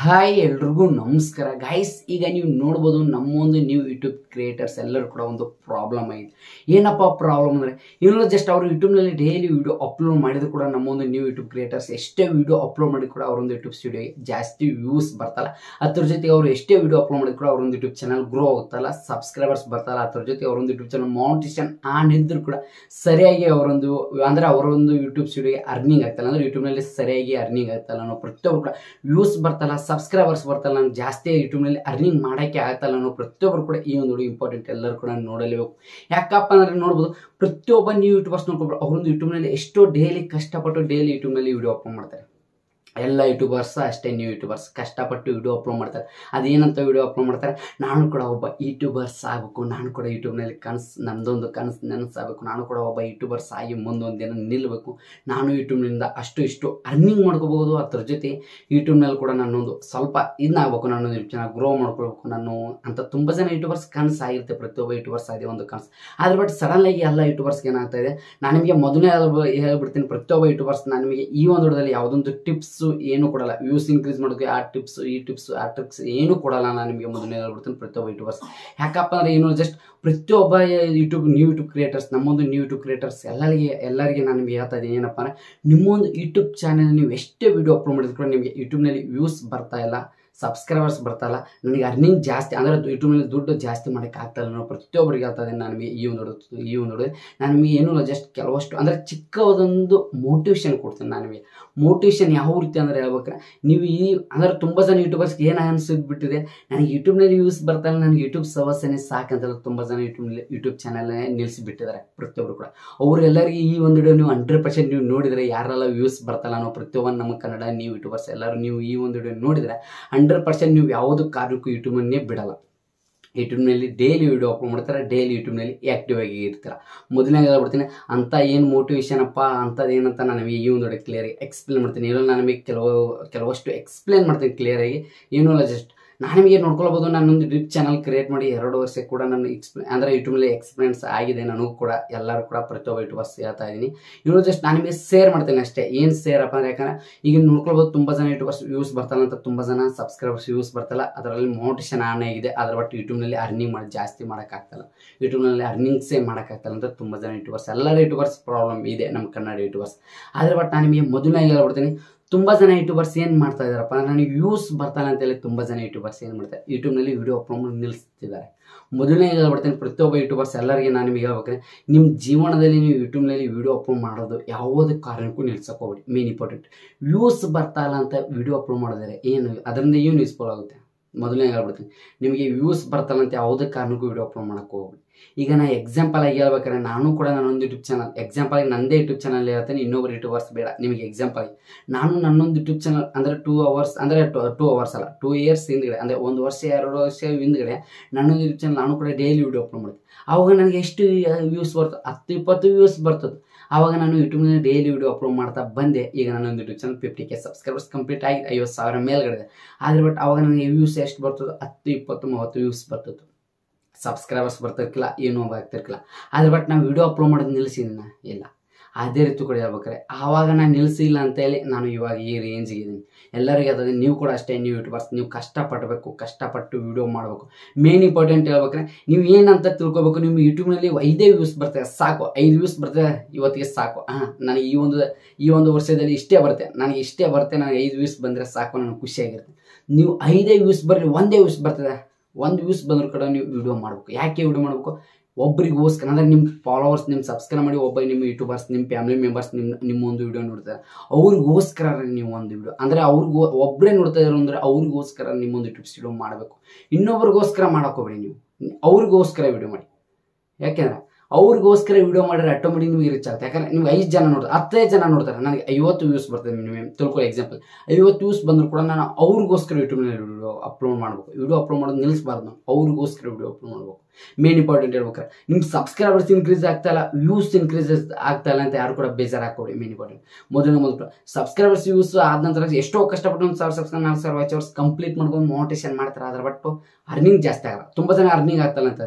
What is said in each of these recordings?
hi ಎಲ್ರಿಗೂ ನಮಸ್ಕಾರ guys ಈಗ ನೀವು ನೋಡ್ಬೋದು ನಮ್ಮೊಂದು ನ್ಯೂ ಯೂಟ್ಯೂಬ್ ಕ್ರಿಯೇಟರ್ಸ್ ಎಲ್ಲರೂ ಕೂಡ ಒಂದು ಪ್ರಾಬ್ಲಮ್ ಆಗಿದೆ ಏನಪ್ಪ ಪ್ರಾಬ್ಲಮ್ ಅಂದರೆ ಇನ್ನೂ ಜಸ್ಟ್ ಅವರು ಯೂಟ್ಯೂಬ್ನಲ್ಲಿ ಡೈಲಿ ವಿಡಿಯೋ ಅಪ್ಲೋಡ್ ಮಾಡಿದ್ರು ಕೂಡ ನಮ್ಮೊಂದು ನ್ಯೂ ಯೂಟ್ಯೂಬ್ ಕ್ರಿಯೇಟರ್ಸ್ ಎಷ್ಟೇ ವಿಡಿಯೋ ಅಪ್ಲೋಡ್ ಮಾಡಿ ಕೂಡ ಅವರೊಂದು ಯೂಟ್ಯೂಬ್ ಸ್ಟುಡಿಯೋಗೆ ಜಾಸ್ತಿ ವ್ಯೂಸ್ ಬರ್ತಲ್ಲ ಅದ್ರ ಜೊತೆಗೆ ಅವರು ಎಷ್ಟೇ ವಿಡಿಯೋ ಅಪ್ಲೋಡ್ ಮಾಡಿದ್ರು ಕೂಡ ಅವರೊಂದು ಯೂಟ್ಯೂಬ್ ಚಾನಲ್ ಗ್ರೋ ಆಗುತ್ತಲ್ಲ ಸಬ್ಸ್ಕ್ರೈಬರ್ಸ್ ಬರ್ತಾರ ಅದ್ರ ಜೊತೆ ಅವರೊಂದು ಯೂಟ್ಯೂಬ್ ಚಾನಲ್ ಮೌಂಟೇಶನ್ ಆನ್ ಇದ್ದರೂ ಕೂಡ ಸರಿಯಾಗಿ ಅವರೊಂದು ಅಂದರೆ ಅವರೊಂದು ಯೂಟ್ಯೂಬ್ ಸ್ಟುಡಿಯೋಗೆ ಅರ್ನಿಂಗ್ ಆಗ್ತಲ್ಲ ಅಂದರೆ ಯೂಟ್ಯೂಬ್ನಲ್ಲಿ ಸರಿಯಾಗಿ ಅರ್ನಿಂಗ್ ಆಗ್ತಲ್ಲ ಅನ್ನೋ ಪ್ರತಿಯೊಬ್ಬರು ಕೂಡ ವ್ಯೂಸ್ ಬರ್ತಲ್ಲ ಸಬ್ಸ್ಕ್ರೈಬರ್ಸ್ ಬರ್ತಲ್ಲ ನಂಗೆ ಜಾಸ್ತಿ ಯೂಟ್ಯೂಬ್ನಲ್ಲಿ ಅರ್ನಿಂಗ್ ಮಾಡೋಕ್ಕೆ ಆಗ್ತಲ್ಲ ಅನ್ನೋ ಪ್ರತಿಯೊಬ್ಬರು ಕೂಡ ಈ ಒಂದು ಇಂಪಾರ್ಟೆಂಟ್ ಎಲ್ಲರೂ ಕೂಡ ನೋಡಲೇಬೇಕು ಯಾಕಪ್ಪ ಅಂದರೆ ನೋಡ್ಬೋದು ಪ್ರತಿಯೊಬ್ಬ ನೀವು ಯೂಟ್ಯೂಬರ್ಸ್ ನೋಡ್ಕೊಬ್ರು ಅವರೊಂದು ಯೂಟ್ಯೂಬ್ನಲ್ಲಿ ಎಷ್ಟೋ ಡೈಲಿ ಕಷ್ಟಪಟ್ಟು ಡೈಲಿ ಯೂಟ್ಯೂಬ್ನಲ್ಲಿ ವಿಡಿಯೋ ಅಪ್ಲೋಡ್ ಮಾಡ್ತಾರೆ ಎಲ್ಲ ಯೂಟ್ಯೂಬರ್ಸ್ ಅಷ್ಟೇ ನ್ಯೂ ಯೂಟ್ಯೂಬರ್ಸ್ ಕಷ್ಟಪಟ್ಟು ವಿಡಿಯೋ ಅಪ್ಲೋಡ್ ಮಾಡ್ತಾರೆ ಅದೇನಂತ ವಿಡಿಯೋ ಅಪ್ಲೋಡ್ ಮಾಡ್ತಾರೆ ನಾನು ಕೂಡ ಒಬ್ಬ ಯೂಟ್ಯೂಬರ್ಸ್ ಆಗಬೇಕು ನಾನು ಕೂಡ ಯೂಟ್ಯೂಬ್ನಲ್ಲಿ ಕನಸು ನಮ್ಮದೊಂದು ಕನಸು ನೆನಸಾಗಬೇಕು ನಾನು ಕೂಡ ಒಬ್ಬ ಯೂಟ್ಯೂಬರ್ಸ್ ಆಗಿ ಮುಂದೊಂದು ದಿನ ನಿಲ್ಲಬೇಕು ನಾನು ಯೂಟ್ಯೂಬ್ನಿಂದ ಅಷ್ಟು ಇಷ್ಟು ಅರ್ನಿಂಗ್ ಮಾಡ್ಕೋಬೋದು ಅದ್ರ ಜೊತೆ ಯೂಟ್ಯೂಬ್ನಲ್ಲಿ ಕೂಡ ನಾನೊಂದು ಸ್ವಲ್ಪ ಇದನ್ನಾಗಬೇಕು ನಾನು ಯೂಟ್ಯೂಬ್ ಚಾನಲ್ ಗ್ರೋ ಮಾಡ್ಕೊಳ್ಬೇಕು ನಾನು ಅಂತ ತುಂಬ ಜನ ಯೂಟ್ಯೂಬರ್ಸ್ ಕನಸು ಆಗಿರುತ್ತೆ ಪ್ರತಿಯೊಬ್ಬ ಯೂಟ್ಯೂಬರ್ಸ್ ಆಗಿದೆ ಒಂದು ಕನಸು ಆದ್ರೆ ಬಟ್ ಸಡನ್ನಾಗಿ ಎಲ್ಲ ಯೂಟ್ಯೂಬರ್ಸ್ಗೆ ಏನಾಗ್ತಾ ಇದೆ ನಾನು ನಿಮಗೆ ಮೊದಲನೇ ಹೇಳ್ಬಿಡ್ತೀನಿ ಪ್ರತಿಯೊಬ್ಬ ಯೂಟ್ಯೂಬರ್ಸ್ ನಾನು ನಿಮಗೆ ಈ ಒಂದು ವಿಡಿಯೋದಲ್ಲಿ ಯಾವುದೊಂದು ಟಿಪ್ಸ್ ಏನು ಕೊಡಲ್ಲ ವ್ಯೂಸ್ ಇನ್ಕ್ರೀಸ್ ಮಾಡೋದಕ್ಕೆ ಆ ಟಿಪ್ಸ್ ಈ ಟಿಪ್ಸ್ ಆ ಟ್ರಿಕ್ಸ್ ಏನು ಕೊಡಲ್ಲ ನಾನು ನಿಮಗೆ ಮೊದಲನೇ ಹೇಳ್ಬಿಡ್ತೀನಿ ಪ್ರತಿಯೊಬ್ಬ ಯೂಟ್ಯೂಬರ್ಸ್ ಯಾಕಪ್ಪ ಅಂದರೆ ಏನು ಜಸ್ಟ್ ಪ್ರತಿಯೊಬ್ಬ ಯೂಟ್ಯೂಬ್ ನ್ಯೂ ಯೂಟ್ಯೂಬ್ ಕ್ರಿಯೇಟರ್ಸ್ ನಮ್ಮೊಂದು ನ್ಯೂ ಯೂಟ್ಯೂಬ್ ಕ್ರಿಯೇಟರ್ಸ್ ಎಲ್ಲರಿಗೆ ಎಲ್ಲರಿಗೆ ನಾನು ನಿಮಗೆ ಹೇಳ್ತಾ ಇದ್ದೀನಿ ಏನಪ್ಪ ಅಂದರೆ ನಿಮ್ಮೊಂದು ಯೂಟ್ಯೂಬ್ ಚಾನಲ್ ನೀವು ಎಷ್ಟೇ ವಿಡಿಯೋ ಅಪ್ಲೋಡ್ ಮಾಡಿದ್ರು ಕೂಡ ನಿಮಗೆ ಯೂಟ್ಯೂಬ್ನಲ್ಲಿ ವ್ಯೂಸ್ ಬರ್ತಾ ಇಲ್ಲ ಸಬ್ಸ್ಕ್ರೈಬರ್ಸ್ ಬರ್ತಾಯಿಲ್ಲ ನನಗೆ ಅರ್ನಿಂಗ್ ಜಾಸ್ತಿ ಅಂದರೆ ಯೂಟ್ಯೂಬ್ನಲ್ಲಿ ದುಡ್ಡು ಜಾಸ್ತಿ ಮಾಡೋಕ್ಕೆ ಆಗ್ತಾಯಿಲ್ಲ ನಾನು ಪ್ರತಿಯೊಬ್ಬರಿಗೆ ಹೇಳ್ತಾ ಇದ್ದೀನಿ ನಾನು ನಿಮಗೆ ಈ ಒಂದು ಹುಡುಗ ಈ ಒಂದು ಹುಡುಗ ನಾನು ನಿಮಗೆ ಏನೂ ಇಲ್ಲ ಜಸ್ಟ್ ಕೆಲವಷ್ಟು ಅಂದರೆ ಚಿಕ್ಕದೊಂದು ಮೋಟಿವೇಶನ್ ಕೊಡ್ತೀನಿ ನಾನು ನಿಮಗೆ ಮೋಟಿವೇಶನ್ ಯಾವ ರೀತಿ ಅಂದರೆ ಹೇಳ್ಬೇಕಾರೆ ನೀವು ಈ ಅಂದರೆ ತುಂಬ ಜನ ಯೂಟ್ಯೂಬರ್ಸ್ಗೆ ಏನು ಅನಿಸಿದ್ ಬಿಟ್ಟಿದೆ ನನಗೆ ಯೂಟ್ಯೂಬ್ನಲ್ಲಿ ವ್ಯೂಸ್ ಬರ್ತಾಯಿಲ್ಲ ನನಗೆ ಯೂಟ್ಯೂಬ್ ಸಮಸ್ಯೆನೇ ಸಾಕಂತಲ್ಲ ತುಂಬ ಜನ ಯೂಟ್ಯೂಬ್ನಲ್ಲಿ ಯೂಟ್ಯೂಬ್ ಚಾನಲ್ನೇ ನಿಲ್ಲಿಸಿಬಿಟ್ಟಿದ್ದಾರೆ ಪ್ರತಿಯೊಬ್ಬರು ಕೂಡ ಅವರೆಲ್ಲರಿಗೆ ಈ ಒಂದು ವಿಡಿಯೋ ನೀವು ಹಂಡ್ರೆಡ್ ಪರ್ಸೆಂಟ್ ನೀವು ನೋಡಿದರೆ ಯಾರೆಲ್ಲ ವ್ಯೂಸ್ ಬರ್ತಲ್ಲ ಅನ್ನೋ ಪ್ರತಿಯೊಬ್ಬರು ನಮ್ಮ ಕನ್ನಡ ನೀವು ಯೂಟ್ಯೂಬರ್ಸ್ ಎಲ್ಲರೂ ನೀವು ಈ ಒಂದು ವಿಡಿಯೋ ನೋಡಿದರೆ ಹಂಡ್ರೆಡ್ ಪರ್ಸೆಂಟ್ ನೀವು ಯಾವುದೂ ಕಾರ್ಯಕ್ಕೂ ಯೂಟ್ಯೂಬನ್ನೇ ಬಿಡಲ್ಲ ಯೂಟ್ಯೂಬ್ನಲ್ಲಿ ಡೈಲಿ ವಿಡಿಯೋ ಅಪ್ಲೋಡ್ ಮಾಡ್ತಾರೆ ಡೈಲಿ ಯೂಟ್ಯೂಬ್ನಲ್ಲಿ ಆ್ಯಕ್ಟಿವ್ ಆಗಿ ಇರ್ತಾರೆ ಮೊದಲನೇ ಹೇಳ್ಬಿಡ್ತೀನಿ ಅಂತ ಏನು ಮೋಟಿವೇಶನ್ ಅಪ್ಪ ಅಂಥದ್ದು ಏನಂತ ನಾನು ನಿಮಗೆ ಈ ಒಂದು ಕ್ಲಿಯರ್ ಎಕ್ಸ್ಪ್ಲೇನ್ ಮಾಡ್ತೀನಿ ಏನೋ ನಾನು ನಿಮಗೆ ಕೆಲವು ಕೆಲವಷ್ಟು ಎಕ್ಸ್ಪ್ಲೇನ್ ಮಾಡ್ತೀನಿ ಕ್ಲಿಯರಾಗಿ ಏನೂ ಇಲ್ಲ ಜಸ್ಟ್ ನಾನು ನಿಮಗೆ ನೋಡ್ಕೊಳ್ಬೋದು ನಾನೊಂದು ಯೂಟ್ಯೂಬ್ ಚಾನಲ್ ಕ್ರಿಯೇಟ್ ಮಾಡಿ ಎರಡು ವರ್ಷ ಕೂಡ ನಾನು ಎಕ್ಸ್ಪ್ಲೇ ಅಂದರೆ ಯೂಟ್ಯೂಬ್ನಲ್ಲಿ ಎಕ್ಸ್ಪೀರಿಯನ್ಸ್ ಆಗಿದೆ ನನಗೂ ಕೂಡ ಎಲ್ಲರೂ ಕೂಡ ಪ್ರತಿಯೊಬ್ಬ ಯೂಟ್ಯೂಬರ್ಸ್ ಹೇಳ್ತಾ ಇದ್ದೀನಿ ಇನ್ನು ಜಸ್ಟ್ ನಾನು ನಿಮಗೆ ಶೇರ್ ಮಾಡ್ತೀನಿ ಅಷ್ಟೇ ಏನು ಶೇರ್ ಅಪ್ಪ ಅಂದರೆ ಯಾಕಂದರೆ ಈಗ ನೋಡ್ಕೊಳ್ಬೋದು ತುಂಬ ಜನ ಯೂಟ್ಯೂಬರ್ಸ್ ವ್ಯೂಸ್ ಬರ್ತಲ್ಲ ಅಂತ ತುಂಬ ಜನ ಸಬ್ಸ್ಕ್ರೈಬರ್ಸ್ ವ್ಯೂಸ್ ಬರ್ತಲ್ಲ ಅದರಲ್ಲಿ ಮೋಟಿವೇಶನ್ ಆನ್ ಆಗಿದೆ ಅದ್ರ ಬಟ್ ಯೂಟ್ಯೂಬ್ನಲ್ಲಿ ಅರ್ನಿಂಗ್ ಮಾಡಿ ಜಾಸ್ತಿ ಮಾಡೋಕ್ಕಾಗ್ತಲ್ಲ ಯೂಟ್ಯೂಬ್ನಲ್ಲಿ ಅರ್ನಿಂಗ್ಸೇ ಮಾಡೋಕ್ಕಾಗ್ತಲ್ಲ ಅಂತ ತುಂಬ ಜನ ಯೂಟ್ಯೂಬರ್ಸ್ ಎಲ್ಲರ ಯೂಟ್ಯೂಬರ್ಸ್ ಪ್ರಾಬ್ಲಮ್ ಇದೆ ನಮ್ಮ ಕನ್ನಡ ಯೂಟ್ಯೂಬರ್ಸ್ ಆದರೆ ಬಟ್ ನಾನು ನಿಮಗೆ ಮೊದಲನೇ ಹೇಳ್ಬಿಡ್ತೀನಿ ತುಂಬ ಜನ ಯೂಟ್ಯೂಬರ್ಸ್ ಏನು ಮಾಡ್ತಾ ಇದ್ದಾರಪ್ಪ ನನಗೆ ವ್ಯೂಸ್ ಬರ್ತಾನೆ ಅಂತೇಳಿ ತುಂಬ ಜನ ಯೂಟ್ಯೂಬರ್ಸ್ ಏನು ಮಾಡ್ತಾರೆ ಯೂಟ್ಯೂಬ್ನಲ್ಲಿ ವಿಡಿಯೋ ಅಪ್ಲೋಡ್ ಮಾಡಿ ನಿಲ್ಲಿಸ್ತಿದ್ದಾರೆ ಮೊದಲನೇ ಹೇಳ್ಬಿಡ್ತೀನಿ ಪ್ರತಿಯೊಬ್ಬ ಯೂಟ್ಯೂಬರ್ಸ್ ಎಲ್ಲರಿಗೆ ನಾನು ನಿಮಗೆ ಹೇಳ್ಬೇಕಾದ್ರೆ ನಿಮ್ಮ ಜೀವನದಲ್ಲಿ ನೀವು ಯೂಟ್ಯೂಬ್ನಲ್ಲಿ ವಿಡಿಯೋ ಅಪ್ಲೋಡ್ ಮಾಡೋದು ಯಾವುದೇ ಕಾರಣಕ್ಕೂ ನಿಲ್ಸಕ್ಕೆ ಹೋಗ್ಬೇಡಿ ಮೇನ್ ಇಂಪಾರ್ಟೆಂಟ್ ವ್ಯೂಸ್ ಬರ್ತಾ ಇಲ್ಲ ಅಂತ ವಿಡಿಯೋ ಅಪ್ಲೋಡ್ ಮಾಡಿದರೆ ಏನು ಅದರಿಂದ ಏನು ಯೂಸ್ಫುಲ್ ಆಗುತ್ತೆ ಮೊದಲನೇ ಹೇಳ್ಬಿಡ್ತೀನಿ ನಿಮಗೆ ವ್ಯೂಸ್ ಬರ್ತಲ್ಲ ಅಂತ ಯಾವುದೇ ಕಾರಣಕ್ಕೂ ವಿಡಿಯೋ ಅಪ್ಲೋಡ್ ಮಾಡೋಕ್ಕೆ ಹೋಗ್ಬೇಡಿ ಈಗ ನಾ ಎಕ್ಸಾಂಪಲ್ ಆಗಿ ಹೇಳ್ಬೇಕಾದ್ರೆ ನಾನು ಕೂಡ ನನ್ನೊಂದು ಯೂಟ್ಯೂಬ್ ಚಾನಲ್ ಎಕ್ಸಾಂಪಲ್ ಆಗಿ ನಂದೇ ಯೂಟ್ಯೂಬ್ ಚಾನಲ್ ಹೇಳ್ತೇನೆ ಇನ್ನೊಬ್ಬರು ಯೂಟ್ಯೂಬರ್ಸ್ ಬೇಡ ನಿಮಗೆ ಎಕ್ಸಾಂಪಲ್ ಆಗಿ ನಾನು ನನ್ನೊಂದು ಯೂಟ್ಯೂಬ್ ಚಾನಲ್ ಅಂದರೆ ಟೂ ಅವರ್ಸ್ ಅಂದರೆ ಟೂ ಅವರ್ಸ್ ಅಲ್ಲ ಟೂ ಇಯರ್ಸ್ ಹಿಂದ್ಗಡೆ ಅಂದರೆ ಒಂದು ವರ್ಷ ಎರಡು ವರ್ಷ ಹಿಂದ್ಗಡೆ ನನ್ನೊಂದು ಯೂಟ್ಯೂಬ್ ಚಾನಲ್ ನಾನು ಕೂಡ ಡೈಲಿ ವಿಡಿಯೋ ಅಪ್ಲೋಡ್ ಮಾಡ್ತೀನಿ ಆವಾಗ ನನಗೆ ಎಷ್ಟು ವ್ಯೂಸ್ ಬರ್ತದೆ ಹತ್ತು ಇಪ್ಪತ್ತು ವ್ಯೂಸ್ ಬರ್ತದೆ ಆವಾಗ ನಾನು ಯೂಟ್ಯೂಬ್ನಲ್ಲಿ ಡೈಲಿ ವಿಡಿಯೋ ಅಪ್ಲೋಡ್ ಮಾಡ್ತಾ ಬಂದೆ ಈಗ ನನ್ನೊಂದು YouTube channel fifty K subscribers complete ಆಗಿ ಐವತ್ತು ಸಾವಿರ ಮೇಲ್ಗಡೆ ಆದರೆ ಬಟ್ ಆವಾಗ ನನಗೆ ವ್ಯೂಸ್ ಎಷ್ಟು ಬರ್ತದೆ ಹತ್ತು ಇಪ್ಪತ್ತು ಮೂವತ್ತು ವ್ಯೂಸ್ ಬರ್ತದೆ ಸಬ್ಸ್ಕ್ರೈಬರ್ಸ್ ಬರ್ತಿರ್ಕಿಲ್ಲ ಏನೂ ಆಗ್ತಿರ್ಕಿಲ್ಲ ಆದರೆ ಬಟ್ ನಾವು ವಿಡಿಯೋ ಅಪ್ಲೋಡ್ ಮಾಡೋದು ನಿಲ್ಲಿಸಿದ್ದೀನ ಇಲ್ಲ ಅದೇ ರೀತಿ ಕೂಡ ಹೇಳ್ಬೇಕಾರೆ ಆವಾಗ ನಾನು ನಿಲ್ಲಿಸಿಲ್ಲ ಅಂತೇಳಿ ನಾನು ಇವಾಗ ಈ ರೇಂಜಿಗೆ ಇದ್ದೀನಿ ಎಲ್ಲರಿಗೆ ಅದೇ ನೀವು ಕೂಡ ಅಷ್ಟೇ ನೀವು ಯೂಟ್ಯೂಬರ್ಸ್ ನೀವು ಕಷ್ಟಪಡಬೇಕು ಕಷ್ಟಪಟ್ಟು ವಿಡಿಯೋ ಮಾಡಬೇಕು ಮೇನ್ ಇಂಪಾರ್ಟೆಂಟ್ ಹೇಳ್ಬೇಕಾರೆ ನೀವು ಏನಂತ ತಿಳ್ಕೊಬೇಕು ನಿಮ್ಮ ಯೂಟ್ಯೂಬ್ನಲ್ಲಿ ಐದೇ ವ್ಯೂಸ್ ಬರ್ತದೆ ಸಾಕು ಐದು ವ್ಯೂಸ್ ಬರ್ತದೆ ಇವತ್ತಿಗೆ ಸಾಕು ಹಾಂ ನನಗೆ ಈ ಒಂದು ಈ ಒಂದು ವರ್ಷದಲ್ಲಿ ಇಷ್ಟೇ ಬರುತ್ತೆ ನನಗೆ ಇಷ್ಟೇ ಬರುತ್ತೆ ನನಗೆ ಐದು ವ್ಯೂಸ್ ಬಂದರೆ ಸಾಕು ನನಗೆ ಖುಷಿಯಾಗಿರುತ್ತೆ ನೀವು ಐದೇ ವ್ಯೂಸ್ ಬರಲಿ ಒಂದೇ ವ್ಯೂಸ್ ಬರ್ತದೆ ಒಂದು ವ್ಯೂಸ್ ಬಂದರೂ ಕೂಡ ನೀವು ವಿಡಿಯೋ ಮಾಡಬೇಕು ಯಾಕೆ ವಿಡಿಯೋ ಮಾಡಬೇಕು ಒಬ್ರಿಗೋಸ್ಕರ ಅಂದರೆ ನಿಮ್ಮ ಫಾಲೋವರ್ಸ್ ನಿಮ್ಮ ಸಬ್ಸ್ಕ್ರೈಬ್ ಮಾಡಿ ಒಬ್ಬ ನಿಮ್ಮ ಯೂಟ್ಯೂಬರ್ಸ್ ನಿಮ್ಮ ಫ್ಯಾಮಿಲಿ ಮೆಂಬರ್ಸ್ ನಿಮ್ಮ ನಿಮ್ಮ ಒಂದು ವಿಡಿಯೋ ನೋಡ್ತಾರೆ ಅವ್ರಿಗೋಸ್ಕರ ನೀವು ಒಂದು ವಿಡಿಯೋ ಅಂದರೆ ಅವ್ರಿಗೂ ಒಬ್ಬರೇ ನೋಡ್ತಾ ಇರೋ ಅಂದರೆ ಅವ್ರಿಗೋಸ್ಕರ ನಿಮ್ಮೊಂದು ಯೂಟ್ಯೂಬ್ ಸ್ಟುಡಿಯೋ ಮಾಡಬೇಕು ಇನ್ನೊಬ್ರಿಗೋಸ್ಕರ ಮಾಡೋಕೋಬೇಡಿ ನೀವು ಅವ್ರಿಗೋಸ್ಕರ ವಿಡಿಯೋ ಮಾಡಿ ಯಾಕೆಂದ್ರೆ ಅವ್ರಿಗೋಸ್ಕರ ವಿಡಿಯೋ ಮಾಡಿದ್ರೆ ಆಟೋಮೆಟಿಕ್ ನಿಮಗೆ ರೀಚ್ ಆಗುತ್ತೆ ಯಾಕಂದ್ರೆ ನಿಮ್ಗೆ ಐದು ಜನ ನೋಡ್ತಾರೆ ಹತ್ತೈದು ಜನ ನೋಡ್ತಾರೆ ನನಗೆ ಐವತ್ತು ವ್ಯೂಸ್ ಬರ್ತದೆ ಮಿನಿಮಮ್ ತಿಳ್ಕೊಳ್ಳಿ ಎಕ್ಸಾಂಪಲ್ ಐವತ್ತು ವ್ಯೂಸ್ ಬಂದರೂ ಕೂಡ ನಾನು ಅವ್ರಿಗೋಸ್ಕರ ಯೂಟ್ಯೂಬ್ನಲ್ಲಿ ವಿಡಿಯೋ ಅಪ್ಲೋಡ್ ಮಾಡಬೇಕು ವಿಡಿಯೋ ಅಪ್ಲೋಡ್ ಮಾಡೋದು ನಿಲ್ಲಿಸಬಾರ್ದು ನಾನು ಅವ್ರಿಗೋಸ್ಕರ ವಿಡಿಯೋ ಅಪ್ಲೋಡ್ ಮಾಡಬೇಕು ಮೇನ್ ಇಂಪಾರ್ಟೆಂಟ್ ಹೇಳ್ಬೇಕಾರೆ ನಿಮ್ಮ ಸಬ್ಸ್ಕ್ರೈಬರ್ಸ್ ಇನ್ಕ್ರೀಸ್ ಆಗ್ತಾ ಇಲ್ಲ ವ್ಯೂಸ್ ಇನ್ಕ್ರೀಸ್ ಆಗ್ತಾ ಇಲ್ಲ ಅಂತ ಯಾರು ಕೂಡ ಬೇಜಾರು ಹಾಕೋಡಿ ಮೇನ್ ಇಂಪಾರ್ಟೆಂಟ್ ಮೊದಲು ಮೊದಲು ಸಬ್ಸ್ಕ್ರೈಬರ್ಸ್ ವ್ಯೂಸ್ ಆದ ನಂತರ ಎಷ್ಟೋ ಕಷ್ಟಪಟ್ಟು ಒಂದು ಸಾವಿರ ಸಬ್ಸ್ಕ್ರೈಬ್ ನಾಲ್ಕು ಸಾವಿರ ವಾಚ್ ಅವರ್ಸ್ ಕಂಪ್ಲೀಟ್ ಮಾಡ್ಕೊಂಡು ಮೋಟಿವೇಶನ್ ಮಾಡ್ತಾರೆ ಅದ್ರ ಬಟ್ಟು ಅರ್ನಿಂಗ್ ಜಾಸ್ತಿ ಆಗಲ್ಲ ತುಂಬ ಜನ ಅರ್ನಿಂಗ್ ಆಗ್ತಲ್ಲ ಅಂತ ಹೇಳ್ತಾರೆ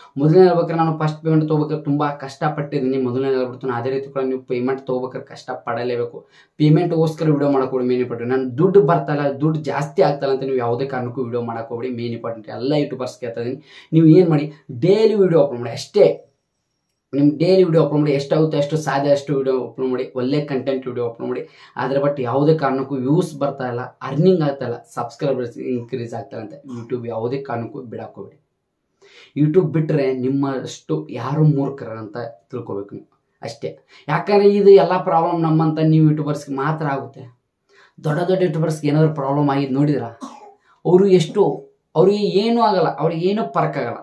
ಮೊದಲನೇ ಹೇಳ್ಬೇಕಾದ್ರೆ ನಾನು ಫಸ್ಟ್ ಪೇಮೆಂಟ್ ತೊಗೋಬೇಕಾದ್ರೆ ತುಂಬ ಕಷ್ಟಪಟ್ಟಿದ್ದೀನಿ ಮೊದಲನೇ ಹೇಳ್ಬಿಡ್ತೀನಿ ಅದೇ ರೀತಿ ಕೂಡ ನೀವು ಪೇಮೆಂಟ್ ತೊಗೋಬೇಕಾದ್ರೆ ಕಷ್ಟಪಡಲೇಬೇಕು ಪೇಮೆಂಟ್ಗೋಸ್ಕರ ವಿಡಿಯೋ ಮಾಡೋಕೆ ಮೇನ್ ಇಂಪಾರ್ಟೆಂಟ್ ನಾನು ದುಡ್ಡು ಬರ್ತಲ್ಲ ದುಡ್ಡು ಜಾಸ್ತಿ ಆಗ್ತಲ್ಲ ಅಂತ ನೀವು ಯಾವುದೇ ಕಾರಣಕ್ಕೂ ವಿಡಿಯೋ ಮಾಡಕ್ಕೆ ಹೋಗ್ಬೇಡಿ ಮೇನ್ ಇಂಪಾರ್ಟೆಂಟ್ ಎಲ್ಲ ಯೂಟ್ಯೂಬರ್ಸ್ ಕೇಳ್ತಾ ಇದೀನಿ ನೀವು ಏನು ಮಾಡಿ ಡೈಲಿ ವಿಡಿಯೋ ಅಪ್ಲೋಡ್ ಮಾಡಿ ಅಷ್ಟೇ ನಿಮ್ಮ ಡೈಲಿ ವಿಡಿಯೋ ಅಪ್ಲೋಡ್ ಮಾಡಿ ಎಷ್ಟಾಗುತ್ತೆ ಅಷ್ಟು ಸಾಧ್ಯ ಅಷ್ಟು ವಿಡಿಯೋ ಅಪ್ಲೋಡ್ ಮಾಡಿ ಒಳ್ಳೆ ಕಂಟೆಂಟ್ ವಿಡಿಯೋ ಅಪ್ಲೋಡ್ ಮಾಡಿ ಆದರೆ ಬಟ್ ಯಾವುದೇ ಕಾರಣಕ್ಕೂ ವ್ಯೂಸ್ ಬರ್ತಾ ಇಲ್ಲ ಅರ್ನಿಂಗ್ ಆಗ್ತಾ ಇಲ್ಲ ಸಬ್ಸ್ಕ್ರೈಬರ್ಸ್ ಇನ್ಕ್ರೀಸ್ ಆಗ್ತಾ ಇಲ್ಲ ಅಂತ ಯೂಟ್ಯೂಬ್ ಯಾವುದೇ ಕಾರಣಕ್ಕೂ ಬಿಡಕ್ಕೆ ಹೋಗ್ಬೇಡಿ ಯೂಟ್ಯೂಬ್ ಬಿಟ್ಟರೆ ನಿಮ್ಮಷ್ಟು ಯಾರು ಮೂರ್ಖರ ಅಂತ ತಿಳ್ಕೊಬೇಕು ನೀವು ಅಷ್ಟೇ ಯಾಕಂದರೆ ಇದು ಎಲ್ಲ ಪ್ರಾಬ್ಲಮ್ ನಮ್ಮಂಥ ನೀವು ಯೂಟ್ಯೂಬರ್ಸ್ಗೆ ಮಾತ್ರ ಆಗುತ್ತೆ ದೊಡ್ಡ ದೊಡ್ಡ ಯೂಟ್ಯೂಬರ್ಸ್ಗೆ ಏನಾದರೂ ಪ್ರಾಬ್ಲಮ್ ಆಗಿದ್ದು ನೋಡಿದ್ರ ಅವರು ಎಷ್ಟು ಅವ್ರಿಗೆ ಏನೂ ಆಗಲ್ಲ ಅವ್ರಿಗೆ ಏನೂ ಆಗಲ್ಲ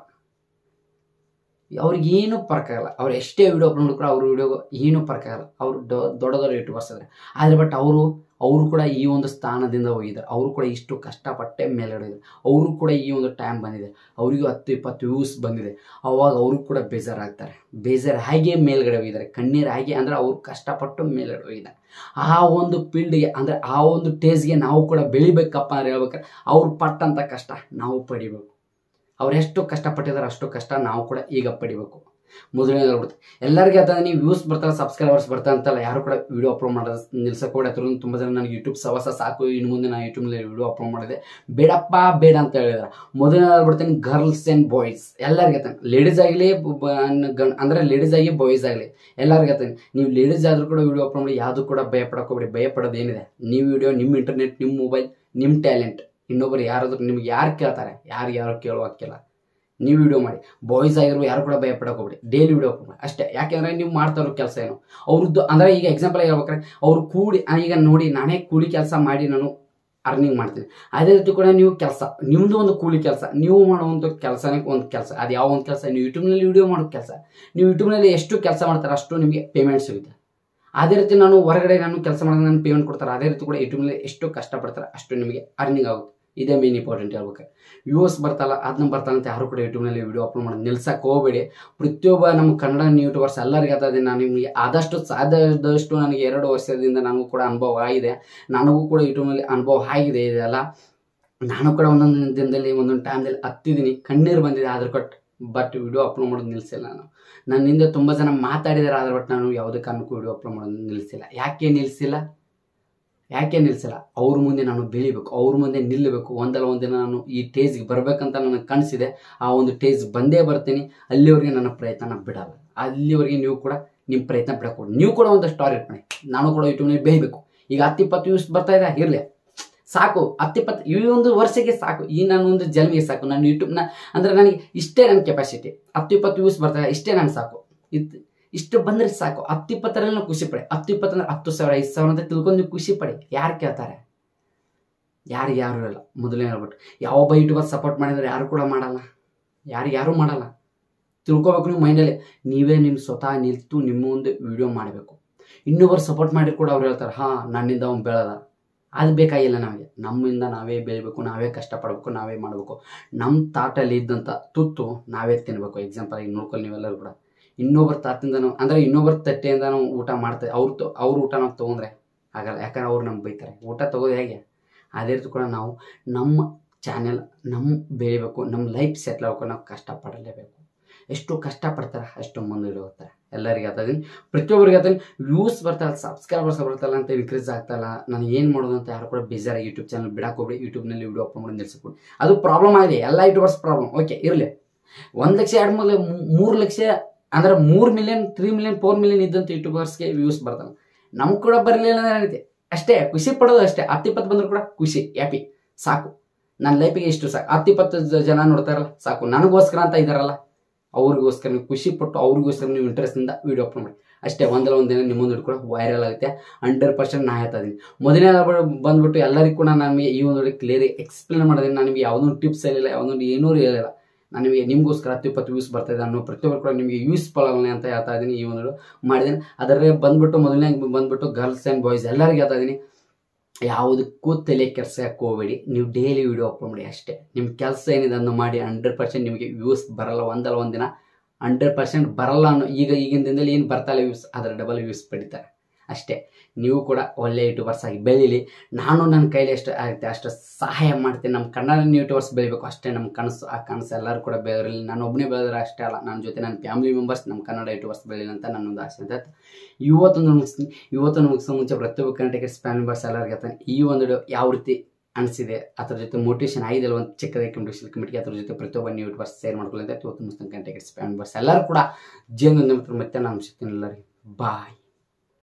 ಅವ್ರಿಗೆ ಏನೂ ಆಗಲ್ಲ ಅವ್ರು ಎಷ್ಟೇ ವಿಡಿಯೋ ಅಪ್ಲೋಡ್ ಕೂಡ ಅವ್ರ ವಿಡಿಯೋ ಏನೂ ಆಗಲ್ಲ ಅವರು ದೊಡ್ಡ ದೊಡ್ಡ ಯೂಟ್ಯೂಬರ್ಸ್ ಇದ್ದಾರೆ ಆದರೆ ಬಟ್ ಅವರು ಅವರು ಕೂಡ ಈ ಒಂದು ಸ್ಥಾನದಿಂದ ಹೋಗಿದ್ದಾರೆ ಅವರು ಕೂಡ ಇಷ್ಟು ಕಷ್ಟಪಟ್ಟೆ ಮೇಲ್ಗಡೆ ಇದ್ದಾರೆ ಅವರು ಕೂಡ ಈ ಒಂದು ಟೈಮ್ ಬಂದಿದೆ ಅವರಿಗೂ ಹತ್ತು ಇಪ್ಪತ್ತು ವ್ಯೂಸ್ ಬಂದಿದೆ ಅವಾಗ ಅವರು ಕೂಡ ಬೇಜಾರಾಗ್ತಾರೆ ಬೇಜಾರು ಹಾಗೆ ಮೇಲ್ಗಡೆ ಹೋಗಿದ್ದಾರೆ ಕಣ್ಣೀರು ಹಾಗೆ ಅಂದರೆ ಅವ್ರು ಕಷ್ಟಪಟ್ಟು ಮೇಲ್ಗಡೆ ಹೋಗಿದ್ದಾರೆ ಆ ಒಂದು ಫೀಲ್ಡ್ಗೆ ಅಂದರೆ ಆ ಒಂದು ಟೇಜ್ಗೆ ನಾವು ಕೂಡ ಬೆಳಿಬೇಕಪ್ಪ ಅಂತ ಹೇಳ್ಬೇಕಾದ್ರೆ ಅವ್ರು ಪಟ್ಟಂಥ ಕಷ್ಟ ನಾವು ಪಡಿಬೇಕು ಅವ್ರು ಎಷ್ಟು ಕಷ್ಟಪಟ್ಟಿದ್ದಾರೆ ಅಷ್ಟು ಕಷ್ಟ ನಾವು ಕೂಡ ಈಗ ಪಡಿಬೇಕು ಮೊದಲನೇ ಹೇಳ್ಬಿಡ್ತು ಎಲ್ಲರಿಗೆ ಅದ ನೀವು ವ್ಯೂಸ್ ಬರ್ತಾರೆ ಸಬ್ಸ್ಕ್ರೈಬರ್ಸ್ ಬರ್ತಾ ಅಂತಲ್ಲ ಯಾರು ಕೂಡ ವಿಡಿಯೋ ಅಪ್ಲೋಡ್ ಮಾಡೋದು ನಿಲ್ಸಕ್ಕೆ ಕೂಡ ಹತ್ರ ತುಂಬ ಜನ ನನಗೆ ಯೂಟ್ಯೂಬ್ ಸವಸ ಸಾಕು ಇನ್ನು ಮುಂದೆ ನಾನು ಯೂಟ್ಯೂಬ್ನಲ್ಲಿ ವಿಡಿಯೋ ಅಪ್ಲೋಡ್ ಮಾಡಿದೆ ಬೇಡಪ್ಪ ಬೇಡ ಅಂತ ಹೇಳಿದ್ರೆ ಮೊದಲನೇ ಹೇಳ್ಬಿಡ್ತೀನಿ ಗರ್ಲ್ಸ್ ಆ್ಯಂಡ್ ಬಾಯ್ಸ್ ಎಲ್ಲರಿಗೆ ತಾನೆ ಲೇಡೀಸ್ ಆಗಲಿ ಗಣ್ ಅಂದರೆ ಲೇಡೀಸ್ ಆಗಿ ಬಾಯ್ಸ್ ಆಗಲಿ ಎಲ್ಲರಿಗೆ ತಾನೆ ನೀವು ಲೇಡೀಸ್ ಆದರೂ ಕೂಡ ವಿಡಿಯೋ ಅಪ್ಲೋಡ್ ಮಾಡಿ ಯಾವುದು ಕೂಡ ಭಯ ಪಡಕ್ಕೆ ಹೋಗ್ಬೇಡಿ ಭಯ ಪಡೋದು ಏನಿದೆ ನೀವು ವಿಡಿಯೋ ನಿಮ್ಮ ಇಂಟರ್ನೆಟ್ ನಿಮ್ಮ ಮೊಬೈಲ್ ನಿಮ್ಮ ಟ್ಯಾಲೆಂಟ್ ಇನ್ನೊಬ್ಬರು ಯಾರಾದ್ರೂ ನಿಮ್ಗೆ ಯಾರು ಕೇಳ್ತಾರೆ ಯಾರು ಯಾರು ಕೇಳುವಾಕಿಲ್ಲ ನೀವು ವಿಡಿಯೋ ಮಾಡಿ ಬಾಯ್ಸ್ ಆಗಿರೋ ಯಾರು ಕೂಡ ಭಯ ಪಡಕ್ಕೆ ಹೋಗ್ಬೇಡಿ ಡೈಲಿ ವಿಡಿಯೋ ಮಾಡಿ ಅಷ್ಟೇ ಯಾಕೆಂದ್ರೆ ನೀವು ಮಾಡ್ತಾ ಇರೋ ಕೆಲಸ ಏನು ಅವ್ರದ್ದು ಅಂದರೆ ಈಗ ಎಕ್ಸಾಂಪಲ್ ಹೇಳ್ಬೇಕಾದ್ರೆ ಅವ್ರು ಕೂಡಿ ಆ, ಈಗ ನೋಡಿ ನಾನೇ ಕೂಲಿ ಕೆಲಸ ಮಾಡಿ ನಾನು ಅರ್ನಿಂಗ್ ಮಾಡ್ತೀನಿ ಅದೇ ರೀತಿ ಕೂಡ ನೀವು ಕೆಲಸ ನಿಮ್ಮದು ಒಂದು ಕೂಲಿ ಕೆಲಸ ನೀವು ಮಾಡುವಂಥ ಕೆಲಸನೇ ಒಂದು ಕೆಲಸ ಅದು ಯಾವ ಒಂದು ಕೆಲಸ ನೀವು ಯೂಟ್ಯೂಬ್ನಲ್ಲಿ ವಿಡಿಯೋ ಮಾಡೋ ಕೆಲಸ ನೀವು ಯೂಟ್ಯೂಬ್ನಲ್ಲಿ ಎಷ್ಟು ಕೆಲಸ ಮಾಡ್ತಾರೆ ಅಷ್ಟು ನಿಮಗೆ ಪೇಮೆಂಟ್ ಸಿಗುತ್ತೆ ಅದೇ ರೀತಿ ನಾನು ಹೊರಗಡೆ ನಾನು ಕೆಲಸ ಮಾಡಿದ್ರೆ ನಾನು ಪೇಮೆಂಟ್ ಕೊಡ್ತಾರೆ ಅದೇ ರೀತಿ ಕೂಡ ಯೂಟ್ಯೂಬ್ನಲ್ಲಿ ಎಷ್ಟು ಕಷ್ಟಪಡ್ತಾರೆ ಅಷ್ಟು ನಿಮಗೆ ಅರ್ನಿಂಗ್ ಆಗುತ್ತೆ ಇದೇ ಮೇನ್ ಇಂಪಾರ್ಟೆಂಟ್ ಹೇಳ್ಬೇಕು ವ್ಯೂಸ್ ಬರ್ತಲ್ಲ ಅದನ್ನ ಬರ್ತಲ್ಲ ಅಂತ ಯಾರು ಕೂಡ ಯೂಟ್ಯೂಬ್ನಲ್ಲಿ ವಿಡಿಯೋ ಅಪ್ಲೋಡ್ ಮಾಡಿ ನಿಲ್ಸಕ್ಕೆ ಹೋಗಬೇಡಿ ಪ್ರತಿಯೊಬ್ಬ ನಮ್ಮ ಕನ್ನಡ ಯೂಟ್ಯೂಬರ್ಸ್ ಎಲ್ಲರಿಗೆ ಅದೇ ನಾನು ನಿಮಗೆ ಆದಷ್ಟು ಸಾಧ್ಯದಷ್ಟು ನನಗೆ ಎರಡು ವರ್ಷದಿಂದ ನನಗೂ ಕೂಡ ಅನುಭವ ಆಗಿದೆ ನನಗೂ ಕೂಡ ಯೂಟ್ಯೂಬ್ನಲ್ಲಿ ಅನುಭವ ಆಗಿದೆ ಇದೆಲ್ಲ ನಾನು ಕೂಡ ಒಂದೊಂದು ದಿನದಲ್ಲಿ ಒಂದೊಂದು ಟೈಮ್ದಲ್ಲಿ ಹತ್ತಿದ್ದೀನಿ ಕಣ್ಣೀರು ಬಂದಿದೆ ಆದ್ರೆ ಬಟ್ ಬಟ್ ವಿಡಿಯೋ ಅಪ್ಲೋಡ್ ಮಾಡೋದು ನಿಲ್ಲಿಸಿಲ್ಲ ನಾನು ನನ್ನ ಹಿಂದೆ ತುಂಬ ಜನ ಮಾತಾಡಿದ್ದಾರೆ ಆದ್ರೆ ಬಟ್ ನಾನು ಯಾವುದೇ ಕಾರಣಕ್ಕೂ ವಿಡಿಯೋ ಅಪ್ಲೋಡ್ ಮಾಡೋದು ನಿಲ್ಲಿಸಿಲ್ಲ ಯಾಕೆ ನಿಲ್ಲಿಸಿಲ್ಲ ಯಾಕೆ ನಿಲ್ಲಿಸಿಲ್ಲ ಅವ್ರ ಮುಂದೆ ನಾನು ಬೆಳಿಬೇಕು ಅವ್ರ ಮುಂದೆ ನಿಲ್ಲಬೇಕು ಒಂದಲ್ಲ ಒಂದಿನ ನಾನು ಈ ಟೇಜ್ಗೆ ಬರಬೇಕಂತ ನನಗೆ ಕನಸಿದೆ ಆ ಒಂದು ಟೇಜ್ ಬಂದೇ ಬರ್ತೀನಿ ಅಲ್ಲಿವರೆಗೆ ನನ್ನ ಪ್ರಯತ್ನ ಬಿಡಲ್ಲ ಅಲ್ಲಿವರೆಗೆ ನೀವು ಕೂಡ ನಿಮ್ಮ ಪ್ರಯತ್ನ ಬಿಡಕ್ಕೆ ನೀವು ಕೂಡ ಒಂದು ಸ್ಟಾರ್ ಇಟ್ಕೊಳ್ಳಿ ನಾನು ಕೂಡ ಯೂಟ್ಯೂಬ್ನಲ್ಲಿ ಬೆಳಿಬೇಕು ಈಗ ಹತ್ತು ಇಪ್ಪತ್ತು ವ್ಯೂಸ್ ಬರ್ತಾ ಇದೆ ಇರಲಿ ಸಾಕು ಹತ್ತಿಪ್ಪತ್ತು ಈ ಒಂದು ವರ್ಷಕ್ಕೆ ಸಾಕು ಈ ನನ್ನ ಒಂದು ಜನ್ಮಿಗೆ ಸಾಕು ನಾನು ಯೂಟ್ಯೂಬ್ನ ಅಂದರೆ ನನಗೆ ಇಷ್ಟೇ ನನ್ನ ಕೆಪಾಸಿಟಿ ಹತ್ತು ಇಪ್ಪತ್ತು ವ್ಯೂಸ್ ಬರ್ತಾರೆ ಇಷ್ಟೇ ನನಗೆ ಸಾಕು ಇದು ಇಷ್ಟು ಬಂದರೆ ಸಾಕು ಹತ್ತು ಇಪ್ಪತ್ತರಲ್ಲಿ ನಾವು ಖುಷಿ ಪಡಿ ಹತ್ತು ಇಪ್ಪತ್ತಂದ್ರೆ ಹತ್ತು ಸಾವಿರ ಐದು ಸಾವಿರ ಅಂತ ತಿಳ್ಕೊಂಡು ನೀವು ಖುಷಿ ಪಡಿ ಯಾರು ಕೇಳ್ತಾರೆ ಯಾರು ಯಾರು ಇರಲ್ಲ ಮೊದಲೇ ಹೇಳ್ಬಿಟ್ಟು ಯಾವೊಬ್ಬ ಯೂಟ್ಯೂಬರ್ ಸಪೋರ್ಟ್ ಮಾಡಿದ್ರೆ ಯಾರು ಕೂಡ ಮಾಡಲ್ಲ ಯಾರು ಯಾರೂ ಮಾಡಲ್ಲ ತಿಳ್ಕೊಬೇಕು ನೀವು ಮೈಂಡಲ್ಲಿ ನೀವೇ ನಿಮ್ಮ ಸ್ವತಃ ನಿಲ್ತು ನಿಮ್ಮ ಒಂದು ವಿಡಿಯೋ ಮಾಡಬೇಕು ಇನ್ನೊಬ್ಬರು ಸಪೋರ್ಟ್ ಮಾಡಿ ಕೂಡ ಅವ್ರು ಹೇಳ್ತಾರೆ ಹಾಂ ನನ್ನಿಂದ ಅವ್ನು ಬೆಳೆದ ಅದು ಬೇಕಾಗಿಲ್ಲ ನಮಗೆ ನಮ್ಮಿಂದ ನಾವೇ ಬೆಳಿಬೇಕು ನಾವೇ ಕಷ್ಟಪಡಬೇಕು ನಾವೇ ಮಾಡಬೇಕು ನಮ್ಮ ತಾಟಲ್ಲಿ ಇದ್ದಂಥ ತುತ್ತು ನಾವೇ ತಿನ್ನಬೇಕು ಎಕ್ಸಾಂಪಲ್ ಈಗ ನೋಡ್ಕೊಳ್ಳಿ ನೀವೆಲ್ಲರೂ ಕೂಡ ಇನ್ನೊಬ್ಬರ ತಾತಿಂದ ನಾವು ಅಂದರೆ ಇನ್ನೊಬ್ಬರ ತಟ್ಟೆಯಿಂದ ನಾವು ಊಟ ಮಾಡ್ತೇವೆ ಅವ್ರ ತ ಅವ್ರ ಊಟ ನಾವು ತೊಗೊಂಡ್ರೆ ಆಗಲ್ಲ ಯಾಕಂದ್ರೆ ಅವ್ರು ನಮ್ಗೆ ಬೈತಾರೆ ಊಟ ತಗೋದು ಹೇಗೆ ಅದೇ ರೀತಿ ಕೂಡ ನಾವು ನಮ್ಮ ಚಾನೆಲ್ ನಮ್ಮ ಬೆಳಿಬೇಕು ನಮ್ಮ ಲೈಫ್ ಸೆಟ್ಲ್ ಆಗ್ಬೇಕು ನಾವು ಕಷ್ಟಪಡಲೇಬೇಕು ಎಷ್ಟು ಕಷ್ಟಪಡ್ತಾರೆ ಅಷ್ಟು ಮುಂದೆ ಹೋಗ್ತಾರೆ ಎಲ್ಲರಿಗೆ ಅದೀನಿ ಪ್ರತಿಯೊಬ್ಬರಿಗೆ ಅದನ್ನು ವ್ಯೂಸ್ ಬರ್ತಾಯಿಲ್ಲ ಸಬ್ಸ್ಕ್ರೈಬರ್ಸ್ ಬರ್ತಲ್ಲ ಅಂತ ಇನ್ಕ್ರೀಸ್ ಆಗ್ತಾಯಿಲ್ಲ ನಾನು ಏನು ಮಾಡೋದು ಅಂತ ಯಾರು ಕೂಡ ಬೇಜಾರಾಗಿ ಯೂಟ್ಯೂಬ್ ಚಾನಲ್ ಬಿಡಕ್ಕೆ ಹೋಗ್ಬಿಡಿ ಯೂಟ್ಯೂಬ್ನಲ್ಲಿ ವಿಡಿಯೋ ಅಪ್ಲೋಡ್ ಮಾಡಿ ನಿಲ್ಸಿಕೊಡಿ ಅದು ಪ್ರಾಬ್ಲಮ್ ಆಗಿದೆ ಎಲ್ಲ ಯೂಟ್ಯೂಬರ್ಸ್ ಪ್ರಾಬ್ಲಮ್ ಓಕೆ ಇರಲಿ ಒಂದು ಲಕ್ಷ ಎರಡು ಮೂರು ಮೂರು ಲಕ್ಷ ಅಂದ್ರೆ ಮೂರು million three million four million ಇದ್ದಂಥ ಯೂಟ್ಯೂಬರ್ಸ್ಗೆ ವ್ಯೂಸ್ ಬರ್ತಲ್ಲ ನಮ್ಗೆ ಕೂಡ ಬರಲಿಲ್ಲ ಅಂದ್ರೆ ಏನೈತಿ ಅಷ್ಟೇ ಖುಷಿ ಪಡೋದು ಅಷ್ಟೇ ಹತ್ತು ಇಪ್ಪತ್ತು ಬಂದರೂ ಕೂಡ ಖುಷಿ ಹ್ಯಾಪಿ ಸಾಕು ನನ್ನ ಲೈಫಿಗೆ ಇಷ್ಟು ಸಾಕು ಹತ್ತು ಇಪ್ಪತ್ತು ಜ- ಜನ ನೋಡ್ತಾರಲ್ಲ ಸಾಕು ನನಗೋಸ್ಕರ ಅಂತ ಇದ್ದಾರಲ್ಲ ಅವ್ರಿಗೋಸ್ಕರ ನೀವು ಖುಷಿ ಪಟ್ಟು ಅವ್ರಿಗೋಸ್ಕರ ನೀವು ಇಂಟ್ರೆಸ್ಟಿಂದ ವೀಡಿಯೋ ಅಪ್ಲೋಡ್ ಮಾಡಿ ಅಷ್ಟೇ ಒಂದಲ್ಲ ಒಂದಿನ ನಿಮ್ಮೊಂದು ಕೂಡ ವೈರಲ್ ಆಗುತ್ತೆ ಹಂಡ್ರೆಡ್ ಪರ್ಸೆಂಟ್ ನಾ ಹೇಳ್ತಾ ಇದೀನಿ ಮೊದಲನೇ ಬಂದ್ಬಿಟ್ಟು ಎಲ್ಲರಿಗೂ ಕೂಡ ನಮಗೆ ಈ ಒಂದು ಕ್ಲಿಯರ್ ಎಕ್ಸ್ಪ್ಲೇನ್ ಮಾಡೋದನ್ನ ನಾನು ನಿಮಗೆ ಯಾವುದೊಂದು ಟಿಪ್ಸ್ ಹೇಳಿಲ್ಲ ಯಾವುದೊಂದು ಏನೂ ಹೇಳಿಲ್ಲ ನಾನು ನಿಮಗೆ ನಿಮಗೋಸ್ಕರ ಹತ್ತು ಇಪ್ಪತ್ತು ಯೂಸ್ ಬರ್ತಾ ಇದೆ ಅನ್ನೋ ಪ್ರತಿಯೊಬ್ಬರು ಕೂಡ ನಿಮಗೆ ಯೂಸ್ಫುಲ್ ಆಗಲ್ಲ ಅಂತ ಹೇಳ್ತಾ ಇದ್ದೀನಿ ಈ ಒಂದು ಮಾಡಿದ್ದೀನಿ ಅದರಲ್ಲಿ ಬಂದ್ಬಿಟ್ಟು ಮೊದಲನೇ ಬಂದ್ಬಿಟ್ಟು ಗರ್ಲ್ಸ್ ಆ್ಯಂಡ್ ಬಾಯ್ಸ್ ಎಲ್ಲರಿಗೆ ಹೇಳ್ತಾ ಇದ್ದೀನಿ ಯಾವುದಕ್ಕೂ ತಲೆ ಕೆರ್ಸಕ್ಕೆ ಹೋಗಬೇಡಿ ನೀವು ಡೈಲಿ ವಿಡಿಯೋ ಅಪ್ಲೋಡ್ ಮಾಡಿ ಅಷ್ಟೇ ನಿಮ್ಮ ಕೆಲಸ ಏನಿದೆ ಅದನ್ನು ಮಾಡಿ ಹಂಡ್ರೆಡ್ ಪರ್ಸೆಂಟ್ ನಿಮಗೆ ವ್ಯೂಸ್ ಬರಲ್ಲ ಒಂದಲ್ಲ ಒಂದಿನ ಹಂಡ್ರೆಡ್ ಪರ್ಸೆಂಟ್ ಬರಲ್ಲ ಅನ್ನೋ ಈಗ ಈಗಿನ ದಿನದಲ್ಲಿ ಏನು ಬರ್ತಾಯಿಲ್ಲ ವ್ಯೂಸ್ ಅದರ ಡಬಲ್ ವ್ಯೂಸ್ ಪಡಿತಾರೆ ಅಷ್ಟೇ ನೀವು ಕೂಡ ಒಳ್ಳೆ ಯೂಟ್ಯೂಬರ್ಸ್ ಆಗಿ ಬೆಳೀಲಿ ನಾನು ನನ್ನ ಕೈಲಿ ಎಷ್ಟು ಆಗುತ್ತೆ ಅಷ್ಟು ಸಹಾಯ ಮಾಡ್ತೀನಿ ನಮ್ಮ ಕನ್ನಡ ಯೂಟ್ಯೂಬರ್ಸ್ ಬೆಳಿಬೇಕು ಅಷ್ಟೇ ನಮ್ಮ ಕನಸು ಆ ಕನಸು ಎಲ್ಲರೂ ಕೂಡ ಬೆಳೆದಿರಲಿ ನಾನು ಒಬ್ಬನೇ ಬೆಳೆದ್ರೆ ಅಷ್ಟೇ ಅಲ್ಲ ನನ್ನ ಜೊತೆ ನನ್ನ ಫ್ಯಾಮಿಲಿ ಮೆಂಬರ್ಸ್ ನಮ್ಮ ಕನ್ನಡ ಯೂಟ್ಯೂಬರ್ಸ್ ಬೆಳೀಲಿ ಅಂತ ನನ್ನೊಂದು ಆಸೆ ಅಂತ ಇವತ್ತೊಂದು ಮುಗಿಸ್ತೀನಿ ಇವತ್ತೊಂದು ಮುಗಿಸೋ ಮುಂಚೆ ಪ್ರತಿಯೊಬ್ಬ ಕನ್ನಡ ಫ್ಯಾಮಿಲಿ ಮೆಂಬರ್ಸ್ ಎಲ್ಲರಿಗೆ ಹೇಳ್ತಾನೆ ಈ ಒಂದು video ಯಾವ ರೀತಿ ಅನಿಸಿದೆ ಅದ್ರ ಜೊತೆ ಮೋಟಿವೇಶನ್ ಆಗಿದೆ ಒಂದು ಚಿಕ್ಕದಾಗಿ ಕಮಿಟೇಷನ್ ಕಮಿಟಿಗೆ ಅದ್ರ ಜೊತೆ ಪ್ರತಿಯೊಬ್ಬ ನೀವು ಯೂಟ್ಯೂಬರ್ಸ್ ಶೇರ್ ಮಾಡ್ಕೊಳ್ಳಿ ಅಂತ ಇವತ್ತು ಮುಗಿಸ್ತಾನೆ ಕಂಟೆಕ್ಸ್ ಫ್ಯಾಮಿಲಿ ಮೆಂಬರ್ಸ್ ಎಲ್ಲರೂ ಕೂಡ ಜೀವನದ ಮತ್ತೆ ನಾನು ಸಿಗ್ತೀನಿ ಎಲ್ಲರಿಗೆ ಬಾಯ್